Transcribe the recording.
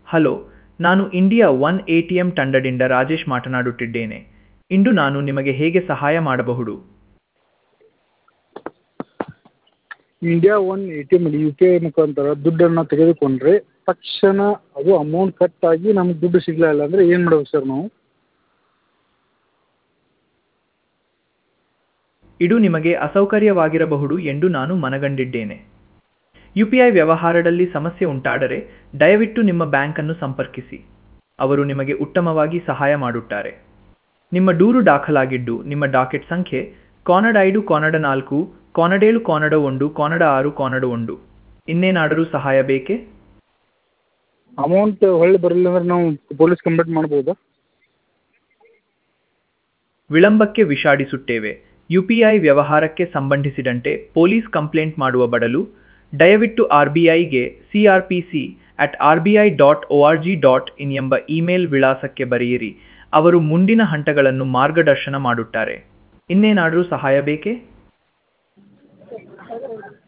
hello ನಾನು India one A T M ತಂಡದಿಂದ ರಾಜೇಶ್ ಮಾತನಾಡುತ್ತಿದ್ದೇನೆ ಇಂದು ನಾನು ನಿಮಗೆ ಹೇಗೆ ಸಹಾಯ ಮಾಡಬಹುದು India one A T M U P I ಮುಖಾಂತರ ದುಡ್ಡನ್ನು ತೆಗೆದುಕೊಂಡ್ರೆ ತಕ್ಷಣ ಅದು ಅಮೌಂಟ್ ಕಟ್ ಆಗಿ ನಮ್ಗೆ ದುಡ್ಡು ಸಿಗಲಿಲ್ಲ ಅಂದರೆ ಏನು ಮಾಡ್ಬೇಕು ಸರ್ ನಾವು ಇದು ನಿಮಗೆ ಅಸೌಕರ್ಯವಾಗಿರಬಹುದು ಎಂದು ನಾನು ಮನಗಂಡಿದ್ದೇನೆ ಯು ಪಿ ಐ ವ್ಯವಹಾರದಲ್ಲಿ ಸಮಸ್ಯೆ ಉಂಟಾದರೆ ದಯವಿಟ್ಟು ನಿಮ್ಮ ಬ್ಯಾಂಕನ್ನು ಸಂಪರ್ಕಿಸಿ ಅವರು ನಿಮಗೆ ಉತ್ತಮವಾಗಿ ಸಹಾಯ ಮಾಡುತ್ತಾರೆ ನಿಮ್ಮ ದೂರು ದಾಖಲಾಗಿದ್ದು ನಿಮ್ಮ ಡಾಕೆಟ್ ಸಂಖ್ಯೆ ಕಾನಡ ಐದು ಕಾನಡ ನಾಲ್ಕು ಕಾನಡೇಳು ಕಾನಡ ಒಂದು ಕಾನಡ ಆರು ಕಾನಡ ಒಂದು ಇನ್ನೇನಾದರೂ ಸಹಾಯ ಬೇಕೇ ಅಮೌಂಟ್ ಹೊಳ್ಳಿ ಬರಲಿಲ್ಲ ಅಂದ್ರೆ ನಾವು ಪೊಲೀಸ್ ಕಂಪ್ಲೇಂಟ್ ಮಾಡ್ಬೋದಾ ವಿಳಂಬಕ್ಕೆ ವಿಷಾದಿಸುತ್ತೇವೆ ಯು ಪಿ ಐ ವ್ಯವಹಾರಕ್ಕೆ ಸಂಬಂಧಿಸಿದಂತೆ ಪೊಲೀಸ್ ಕಂಪ್ಲೇಂಟ್ ಮಾಡುವ ಬದಲು ದಯವಿಟ್ಟು ಆರ್ ಬಿ ಐಗೆ C R P C at R B I dot O R G dot in ಎಂಬ ಇಮೇಲ್ ವಿಳಾಸಕ್ಕೆ ಬರೆಯಿರಿ ಅವರು ಮುಂದಿನ ಹಂತಗಳನ್ನು ಮಾರ್ಗದರ್ಶನ ಮಾಡುತ್ತಾರೆ ಇನ್ನೇನಾದರೂ ಸಹಾಯ ಬೇಕೇ